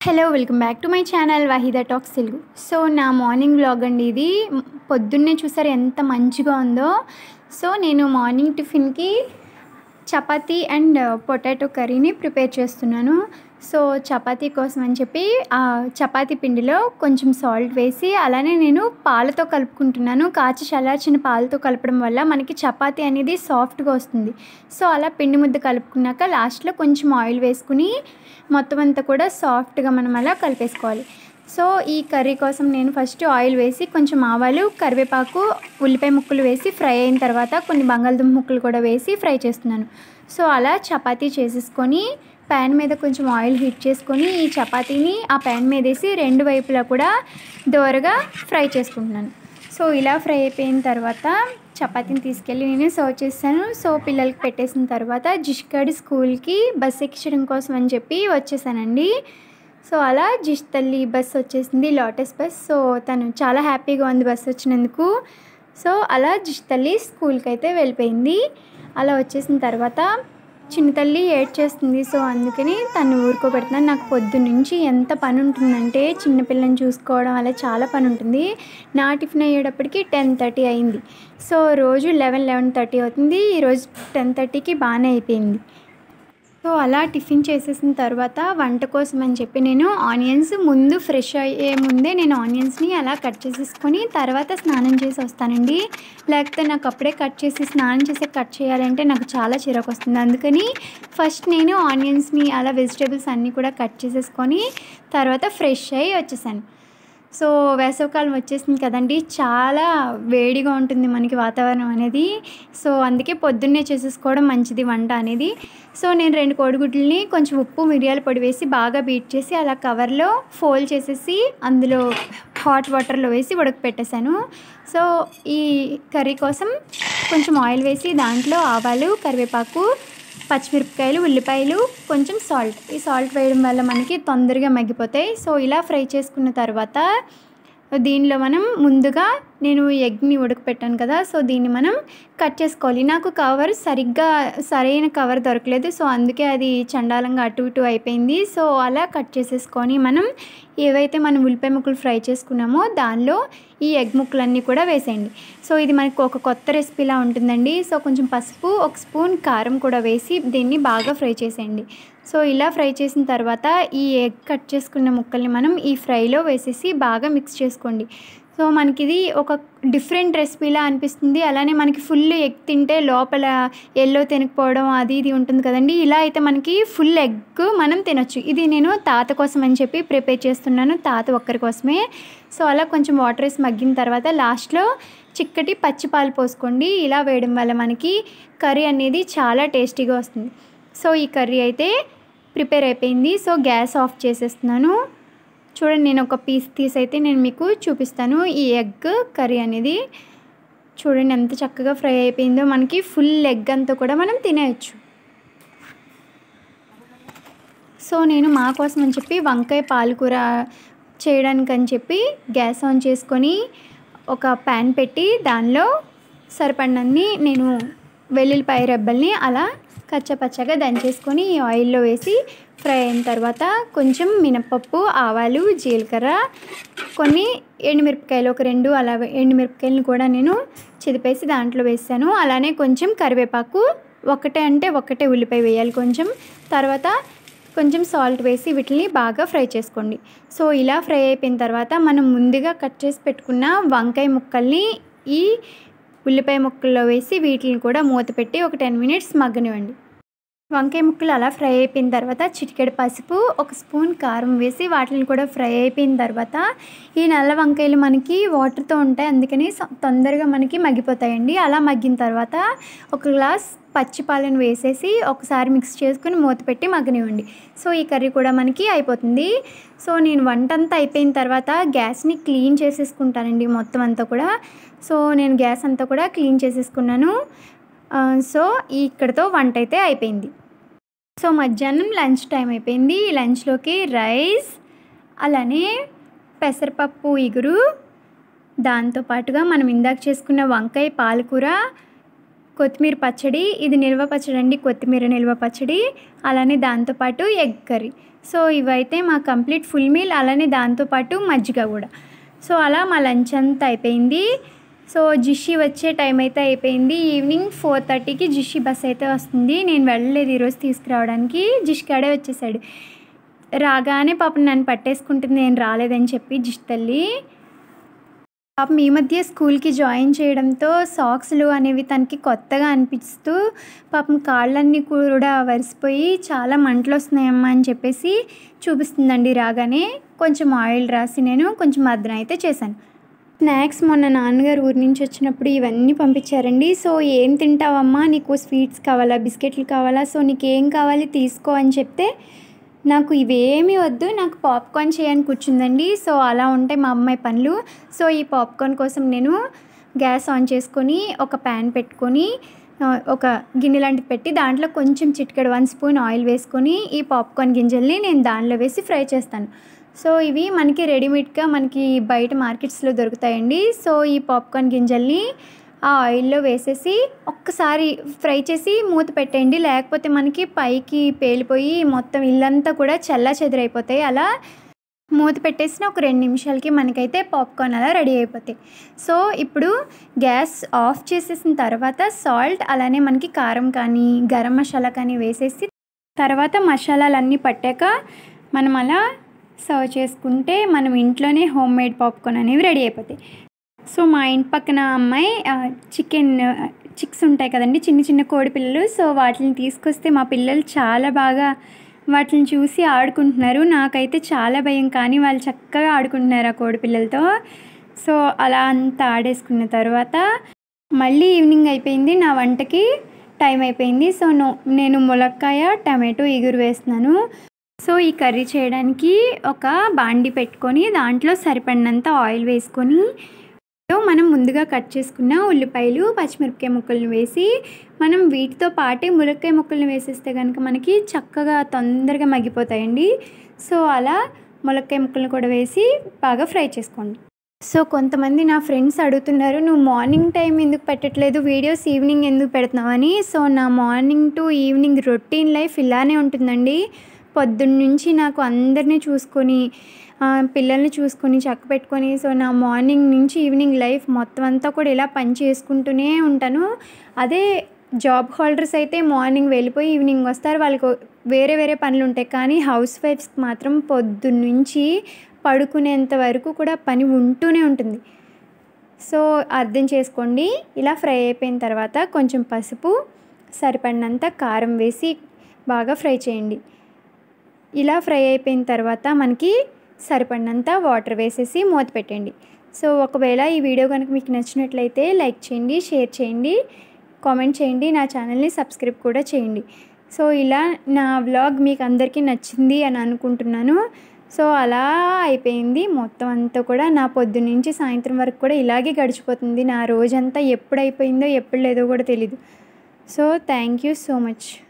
hello welcome back to my channel Waheeda talks Telugu so నా morning vlog అండి ఇది మ్, పొద్దున్నే చూసారు ఎంత మంచిగా ఉందో సో నేను మార్నింగ్ టిఫిన్కి చపాతీ అండ్ పొటాటో కర్రీని ప్రిపేర్ చేస్తున్నాను సో చపాతీ కోసం అని చెప్పి ఆ చపాతీ పిండిలో కొంచెం సాల్ట్ వేసి అలానే నేను పాలతో కలుపుకుంటున్నాను కాచి చల్లార్చిన పాలతో కలపడం వల్ల మనకి చపాతీ అనేది సాఫ్ట్గా వస్తుంది సో అలా పిండి ముద్ద కలుపుకున్నాక లాస్ట్లో కొంచెం ఆయిల్ వేసుకుని మొత్తం అంతా కూడా సాఫ్ట్గా మనం అలా కలిపేసుకోవాలి సో ఈ కర్రీ కోసం నేను ఫస్ట్ ఆయిల్ వేసి కొంచెం ఆవాలు కరివేపాకు ఉల్లిపాయ ముక్కలు వేసి ఫ్రై అయిన తర్వాత కొన్ని బంగాళదుంప ముక్కలు కూడా వేసి ఫ్రై చేస్తున్నాను సో అలా చపాతీ చేసేసుకొని ప్యాన్ మీద కొంచెం ఆయిల్ హీట్ చేసుకొని ఈ చపాతీని ఆ ప్యాన్ మీద వేసి రెండు వైపులా కూడా దోరగా ఫ్రై చేసుకుంటున్నాను సో ఇలా ఫ్రై అయిపోయిన తర్వాత చపాతీని తీసుకెళ్ళి నేను సర్వ్ చేశాను సో పిల్లలకి పెట్టేసిన తర్వాత జిష్కాడి స్కూల్కి బస్ ఎక్కించడం కోసం అని చెప్పి వచ్చేసానండి సో అలా జిష్ తల్లి బస్ వచ్చేసింది లోటస్ బస్ సో తను చాలా హ్యాపీగా ఉంది బస్ వచ్చినందుకు సో అలా జిష్ తల్లి స్కూల్కి అయితే వెళ్ళిపోయింది అలా వచ్చేసిన తర్వాత చిన్న తల్లి ఏడ్ చేస్తుంది సో అందుకని తను ఊరుకోబెడుతున్నాను నాకు పొద్దు నుంచి ఎంత పని ఉంటుందంటే చిన్నపిల్లని చూసుకోవడం అలా చాలా పని ఉంటుంది నా టిఫిన్ అయ్యేటప్పటికి టెన్ థర్టీ అయింది సో రోజు లెవెన్ లెవెన్ థర్టీ అవుతుంది ఈరోజు టెన్ థర్టీకి బాగానే అయిపోయింది సో అలా టిఫిన్ చేసేసిన తర్వాత వంట కోసం అని చెప్పి నేను ఆనియన్స్ ముందు ఫ్రెష్ అయ్యే ముందే నేను ఆనియన్స్ని అలా కట్ చేసేసుకొని తర్వాత స్నానం చేసి వస్తానండి లేకపోతే నాకు అప్పుడే కట్ చేసి స్నానం చేసి కట్ చేయాలంటే నాకు చాలా చిరాకు వస్తుంది అందుకని ఫస్ట్ నేను ఆనియన్స్ని అలా వెజిటేబుల్స్ అన్నీ కూడా కట్ చేసేసుకొని తర్వాత ఫ్రెష్ అయ్యి వచ్చేసాను సో వేసవికాలం వచ్చేసింది కదండి చాలా వేడిగా ఉంటుంది మనకి వాతావరణం అనేది సో అందుకే పొద్దున్నే చేసేసుకోవడం మంచిది వంట అనేది సో నేను రెండు కోడిగుడ్లని కొంచెం ఉప్పు మిరియాల పొడి వేసి బాగా బీట్ చేసి అలా కవర్లో ఫోల్డ్ చేసేసి అందులో హాట్ వాటర్లో వేసి ఉడకపెట్టేశాను సో ఈ కర్రీ కోసం కొంచెం ఆయిల్ వేసి దాంట్లో ఆవాలు కరివేపాకు పచ్చిమిరపకాయలు ఉల్లిపాయలు కొంచెం సాల్ట్ ఈ సాల్ట్ వేయడం వల్ల మనకి తొందరగా మగ్గిపోతాయి సో ఇలా ఫ్రై చేసుకున్న తర్వాత దీనిలో మనం ముందుగా నేను ఎగ్ని ఉడకపెట్టాను కదా సో దీన్ని మనం కట్ చేసుకోవాలి నాకు కవర్ సరిగ్గా సరైన కవర్ దొరకలేదు సో అందుకే అది చండాలంగా అటు ఇటు అయిపోయింది సో అలా కట్ చేసేసుకొని మనం ఏవైతే మనం ఉల్లిపాయ ముక్కలు ఫ్రై చేసుకున్నామో దానిలో ఈ ఎగ్ ముక్కలన్నీ కూడా వేసేయండి సో ఇది మనకు ఒక కొత్త రెసిపీలా ఉంటుందండి సో కొంచెం పసుపు ఒక స్పూన్ కారం కూడా వేసి దీన్ని బాగా ఫ్రై చేసేయండి సో ఇలా ఫ్రై చేసిన తర్వాత ఈ ఎగ్ కట్ చేసుకున్న ముక్కల్ని మనం ఈ ఫ్రైలో వేసేసి బాగా మిక్స్ చేసుకోండి సో మనకి ఇది ఒక డిఫరెంట్ రెసిపీలా అనిపిస్తుంది అలానే మనకి ఫుల్ ఎగ్ తింటే లోపల ఎల్లో తినకపోవడం అది ఇది ఉంటుంది కదండి ఇలా అయితే మనకి ఫుల్ ఎగ్ మనం తినొచ్చు ఇది నేను తాత కోసం అని చెప్పి ప్రిపేర్ చేస్తున్నాను తాత ఒక్కరి కోసమే సో అలా కొంచెం వాటర్ వేసి మగ్గిన తర్వాత లాస్ట్లో చిక్కటి పచ్చి పాలు పోసుకోండి ఇలా వేయడం వల్ల మనకి కర్రీ అనేది చాలా టేస్టీగా వస్తుంది సో ఈ కర్రీ అయితే ప్రిపేర్ అయిపోయింది సో గ్యాస్ ఆఫ్ చేసేస్తున్నాను చూడండి నేను ఒక పీస్ తీసి అయితే నేను మీకు చూపిస్తాను ఈ ఎగ్ కర్రీ అనేది చూడండి ఎంత చక్కగా ఫ్రై అయిపోయిందో మనకి ఫుల్ ఎగ్ అంతా కూడా మనం తినేయచ్చు సో నేను మా కోసం అని చెప్పి వంకాయ పాలకూర చేయడానికి అని చెప్పి గ్యాస్ ఆన్ చేసుకొని ఒక ప్యాన్ పెట్టి దానిలో సరిపడినన్ని నేను వెల్లుల్లిపాయ రెబ్బల్ని అలా కచ్చపచ్చగా దంచేసుకొని ఈ ఆయిల్లో వేసి ఫ్రై అయిన తర్వాత కొంచెం మినపప్పు ఆవాలు జీలకర్ర కొన్ని ఎండుమిరపకాయలు ఒక రెండు అలా ఎండుమిరపకాయలను కూడా నేను చిదిపేసి దాంట్లో వేసాను అలానే కొంచెం కరివేపాకు ఒకటే అంటే ఒకటే ఉల్లిపాయ వేయాలి కొంచెం తర్వాత కొంచెం సాల్ట్ వేసి వీటిని బాగా ఫ్రై చేసుకోండి సో ఇలా ఫ్రై అయిపోయిన తర్వాత మనం ముందుగా కట్ చేసి పెట్టుకున్న వంకాయ ముక్కల్ని ఈ ఉల్లిపాయ ముక్కల్లో వేసి వీటిని కూడా మూత పెట్టి ఒక టెన్ మినిట్స్ మగ్గనివ్వండి వంకాయ ముక్కలు అలా ఫ్రై అయిపోయిన తర్వాత చిటికెడు పసుపు ఒక స్పూన్ కారం వేసి వాటిని కూడా ఫ్రై అయిపోయిన తర్వాత ఈ నల్ల వంకాయలు మనకి వాటర్తో ఉంటాయి అందుకని స- తొందరగా మనకి మగ్గిపోతాయండి అలా మగ్గిన తర్వాత ఒక గ్లాస్ పచ్చి పాలను వేసేసి ఒకసారి మిక్స్ చేసుకుని మూత పెట్టి మగ్గనివ్వండి సో ఈ కర్రీ కూడా మనకి అయిపోతుంది సో నేను వంట అంతా అయిపోయిన తర్వాత గ్యాస్ని క్లీన్ చేసేసుకుంటానండి మొత్తం అంతా కూడా సో నేను గ్యాస్ అంతా కూడా క్లీన్ చేసేసుకున్నాను ఆ, సో ఇక్కడతో వంట అయితే అయిపోయింది సో మధ్యాహ్నం లంచ్ టైం అయిపోయింది లంచ్లోకి రైస్ అలానే పెసరపప్పు ఇగురు దాంతోపాటుగా మనం ఇందాక చేసుకున్న వంకాయ పాలకూర కొత్తిమీర పచ్చడి ఇది నిల్వ పచ్చడి అండి కొత్తిమీర నిల్వ పచ్చడి అలానే దాంతోపాటు ఎగ్ కర్రీ సో ఇవైతే మా కంప్లీట్ ఫుల్ మీల్ అలానే దాంతోపాటు మజ్జిగ కూడా సో అలా మా లంచ్ అంతా అయిపోయింది సో జిషి వచ్చే టైం అయితే అయిపోయింది ఈవినింగ్ ఫోర్ థర్టీకి జిషి బస్ అయితే వస్తుంది నేను వెళ్ళలేదు ఈరోజు తీసుకురావడానికి జిష్కాడే వచ్చేసాడు రాగానే పాపం నన్ను పట్టేసుకుంటుంది నేను రాలేదని చెప్పి జిష్ తల్లి పాపం ఈ మధ్య స్కూల్కి జాయిన్ చేయడంతో సాక్స్లు అనేవి తనకి కొత్తగా అనిపిస్తూ పాపం కాళ్ళన్నీ కూడా వరిసిపోయి చాలా మంటలు వస్తున్నాయమ్మా అని చెప్పేసి చూపిస్తుందండి రాగానే కొంచెం ఆయిల్ రాసి నేను కొంచెం మద్దన అయితే చేశాను స్నాక్స్ మొన్న నాన్నగారు ఊరి నుంచి వచ్చినప్పుడు ఇవన్నీ పంపించారండి సో ఏం తింటావమ్మా నీకు స్వీట్స్ కావాలా బిస్కెట్లు కావాలా సో నీకు ఏం కావాలి తీసుకో అని చెప్తే నాకు ఇవేమీ వద్దు నాకు పాప్కార్న్ చేయని కూర్చుందండి సో అలా ఉంటాయి మా అమ్మాయి పనులు సో ఈ పాప్కార్న్ కోసం నేను గ్యాస్ ఆన్ చేసుకొని ఒక ప్యాన్ పెట్టుకొని ఆ, ఒక గిన్నె లాంటిది పెట్టి దాంట్లో కొంచెం చిటికెడు వన్ స్పూన్ ఆయిల్ వేసుకొని ఈ పాప్కార్న్ గింజల్ని నేను దానిలో వేసి ఫ్రై చేస్తాను సో ఇవి మనకి రెడీమేడ్గా మనకి బయట మార్కెట్స్లో దొరుకుతాయండి సో ఈ పాప్కార్న్ గింజల్ని ఆ ఆయిల్లో వేసేసి ఒక్కసారి ఫ్రై చేసి మూత పెట్టేయండి లేకపోతే మనకి పైకి పేలిపోయి మొత్తం ఇల్లంతా కూడా చల్ల చెదిరైపోతాయి అలా మూత పెట్టేసిన ఒక రెండు నిమిషాలకి మనకైతే పాప్కార్న్ అలా రెడీ అయిపోతాయి సో ఇప్పుడు గ్యాస్ ఆఫ్ చేసేసిన తర్వాత సాల్ట్ అలానే మనకి కారం కానీ గరం మసాలా కానీ వేసేసి తర్వాత మసాలాలన్నీ పట్టాక మనం అలా సర్వ్ చేసుకుంటే మనం ఇంట్లోనే హోమ్ మేడ్ పాప్కార్న్ అనేవి రెడీ అయిపోతాయి సో మా ఇంటి పక్కన అమ్మాయి చికెన్ చిక్స్ ఉంటాయి కదండి చిన్న చిన్న కోడి పిల్లలు సో వాటిని తీసుకొస్తే మా పిల్లలు చాలా బాగా వాటిని చూసి ఆడుకుంటున్నారు నాకైతే చాలా భయం కానీ వాళ్ళు చక్కగా ఆడుకుంటున్నారు ఆ కోడి పిల్లలతో సో అలా అంతా ఆడేసుకున్న తర్వాత మళ్ళీ ఈవినింగ్ అయిపోయింది నా వంటకి టైం అయిపోయింది సో నో నేను ములక్కాయ టమాటో ఇగురు వేస్తున్నాను సో ఈ కర్రీ చేయడానికి ఒక బాండి పెట్టుకొని దాంట్లో సరిపడినంత ఆయిల్ వేసుకొని సో మనం ముందుగా కట్ చేసుకున్న ఉల్లిపాయలు పచ్చిమిరపకాయ ముక్కలను వేసి మనం వీటితో పాటే ములక్కాయ ముక్కలను వేసేస్తే కనుక మనకి చక్కగా తొందరగా మగ్గిపోతాయండి సో అలా ములక్కాయ ముక్కలను కూడా వేసి బాగా ఫ్రై చేసుకోండి సో కొంతమంది నా ఫ్రెండ్స్ అడుగుతున్నారు నువ్వు మార్నింగ్ టైం ఎందుకు పెట్టట్లేదు వీడియోస్ ఈవినింగ్ ఎందుకు పెడుతున్నావని సో నా morning to evening routine life ఇలానే ఉంటుందండి పొద్దున్న నుంచి నాకు అందరినీ చూసుకొని ఆ, పిల్లల్ని చూసుకొని చక్క పెట్టుకొని సో నా మార్నింగ్ నుంచి ఈవినింగ్ లైఫ్ మొత్తం అంతా కూడా ఇలా పని చేసుకుంటూనే ఉంటాను అదే జాబ్ హోల్డర్స్ అయితే మార్నింగ్ వెళ్ళిపోయి ఈవినింగ్ వస్తారు వాళ్ళకి వేరే వేరే పనులు ఉంటాయి కానీ హౌస్ వైఫ్స్కి మాత్రం పొద్దున్న నుంచి పడుకునేంత వరకు కూడా పని ఉంటూనే ఉంటుంది సో అర్థం చేసుకోండి ఇలా ఫ్రై అయిపోయిన తర్వాత కొంచెం పసుపు సరిపడినంత కారం వేసి బాగా ఫ్రై చేయండి ఇలా ఫ్రై అయిపోయిన తర్వాత మనకి సరిపడినంత వాటర్ వేసేసి మూత పెట్టండి సో ఒకవేళ ఈ వీడియో కనుక మీకు నచ్చినట్లయితే లైక్ చేయండి షేర్ చేయండి కామెంట్ చేయండి నా ఛానల్ని సబ్స్క్రైబ్ కూడా చేయండి సో ఇలా నా వ్లాగ్ మీకు అందరికీ నచ్చింది అని అనుకుంటున్నాను సో అలా అయిపోయింది మొత్తం అంతా కూడా నా పొద్దు నుంచి సాయంత్రం వరకు కూడా ఇలాగే గడిచిపోతుంది నా రోజంతా ఎప్పుడు అయిపోయిందో ఎప్పుడు లేదో కూడా తెలీదు so thank you so much